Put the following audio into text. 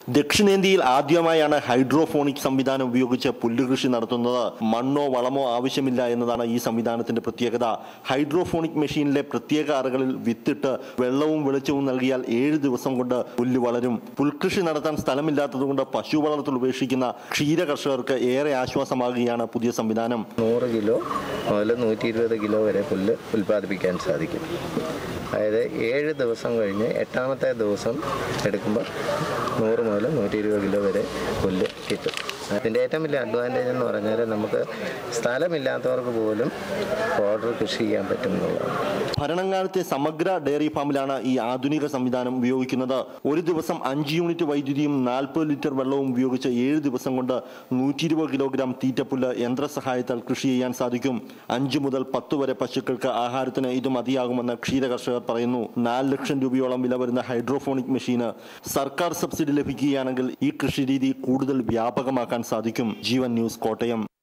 ദക്ഷിണേന്ത്യയിൽ ആദ്യമായാണ് ഹൈഡ്രോഫോണിക് സംവിധാനം ഉപയോഗിച്ച് പുല്ലുകൃഷി നടത്തുന്നത് മണ്ണോ വളമോ ആവശ്യമില്ല എന്നതാണ് ഈ സംവിധാനത്തിന്റെ പ്രത്യേകത ഹൈഡ്രോഫോണിക് മെഷീനിലെ പ്രത്യേക അറകളിൽ വിത്തിട്ട് വെള്ളവും വെളിച്ചവും നൽകിയാൽ ഏഴ് ദിവസം കൊണ്ട് പുല്ല് വളരും പുൽകൃഷി നടത്താൻ സ്ഥലമില്ലാത്തതുകൊണ്ട് പശു വളർത്തൽ ഉപേക്ഷിക്കുന്ന ക്ഷീര കർഷകർക്ക് ഏറെ ആശ്വാസമാകുകയാണ് പുതിയ സംവിധാനം നൂറ് കിലോ മുതൽ നൂറ്റി ഇരുപത് കിലോ വരെ പുല്ല് ഉൽപ്പാദിപ്പിക്കാൻ സാധിക്കും അതായത് ഏഴ് ദിവസം കഴിഞ്ഞ് എട്ടാമത്തെ ദിവസം എടുക്കുമ്പോൾ നൂറ് മുതൽ നൂറ്റി ഇരുപത് കിലോ വരെ പുല്ല് കിട്ടും അതിൻ്റെ ഏറ്റവും വലിയ അഡ്വാൻറ്റേജ് എന്ന് പറഞ്ഞാൽ നമുക്ക് സ്ഥലമില്ലാത്തവർക്ക് പോലും ഓർഡർ കൃഷി ചെയ്യാൻ പറ്റും എന്നുള്ളതാണ് ഭരണങ്ങാനത്തെ സമഗ്ര ഡയറി ഫാമിലാണ് ഈ ആധുനിക സംവിധാനം ഉപയോഗിക്കുന്നത് ഒരു ദിവസം അഞ്ച് യൂണിറ്റ് വൈദ്യുതിയും നാൽപ്പത് ലിറ്റർ വെള്ളവും ഉപയോഗിച്ച് ഏഴ് ദിവസം കൊണ്ട് നൂറ്റി ഇരുപത് കിലോഗ്രാം തീറ്റപ്പുല്ല് യന്ത്രസഹായത്താൽ കൃഷി ചെയ്യാൻ സാധിക്കും അഞ്ച് മുതൽ പത്ത് വരെ പശുക്കൾക്ക് ആഹാരത്തിന് ഇത് മതിയാകുമെന്ന് ക്ഷീര കർഷകർ പറയുന്നു നാല് ലക്ഷം രൂപയോളം വില വരുന്ന ഹൈഡ്രോഫോണിക് മെഷീന് സർക്കാർ സബ്സിഡി ലഭിക്കുകയാണെങ്കിൽ ഈ കൃഷിരീതി കൂടുതൽ വ്യാപകമാക്കാൻ സാധിക്കും ജീവൻ ന്യൂസ് കോട്ടയം